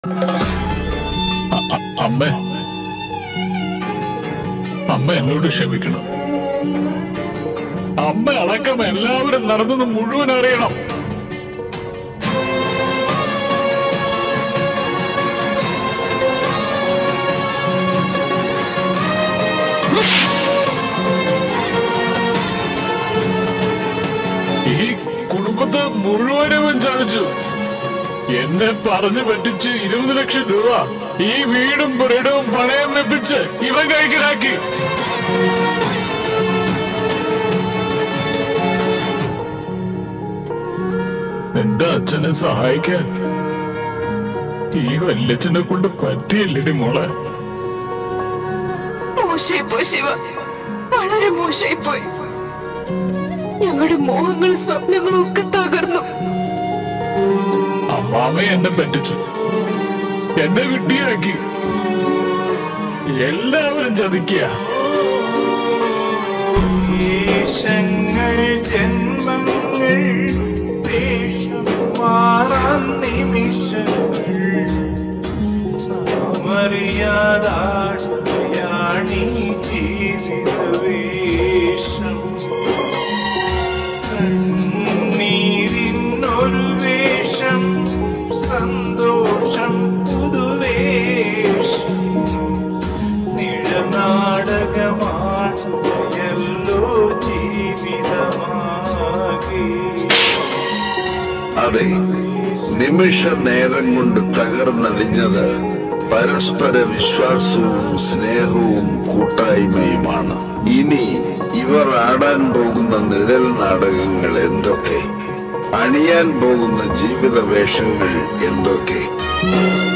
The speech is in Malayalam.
അ- അ- അമ്മ അമ്മ എന്നോട് ക്ഷമിക്കണം അമ്മ അടക്കം എല്ലാവരും നടന്നത് മുഴുവൻ അറിയണം ഈ കുടുംബത്തെ മുഴുവനും ചതിച്ചു എന്നെ പറഞ്ഞു പറ്റിച്ച് ഇരുപത് ലക്ഷം രൂപ ഈ വീടും പുരയിടവും പണയം വെപ്പിച്ച് ഇവൻ കൈക്കലാക്കി നിന്റെ അച്ഛനെ സഹായിക്കാൻ ഈ വല്യച്ഛനെ കൊണ്ട് പറ്റിയില്ലടി മോളെ മോശമായിപ്പോയി ശിവ വളരെ മോശമായിപ്പോയി ഞങ്ങളുടെ മോഹങ്ങളും സ്വപ്നങ്ങളും ഒക്കെ തകർന്നു അമ്മാമ എന്നെ പറ്റിച്ചു എന്നെ വിട്ടിയാക്കി എല്ലാവരും ചതിക്കുക ദേശങ്ങൾ ജന്മങ്ങൾ ദേശം മാറാൻ നിമിഷങ്ങൾ നാമറിയാതാണി ജീവിതവേഷം കണ്ണീരിനൊരു വേഷം സന്തോഷം പുതുവേഷം നിഴനാടകമാണല്ലോ ജീവിതമാകെ അതെ നിമിഷ നേരം കൊണ്ട് തകർന്നടിഞ്ഞത് പരസ്പര വിശ്വാസവും സ്നേഹവും കൂട്ടായ്മയുമാണ് ഇനി ഇവർ ആടാൻ പോകുന്ന നിഴൽ നാടകങ്ങൾ എന്തൊക്കെ അണിയാൻ പോകുന്ന ജീവിത വേഷങ്ങൾ എന്തൊക്കെ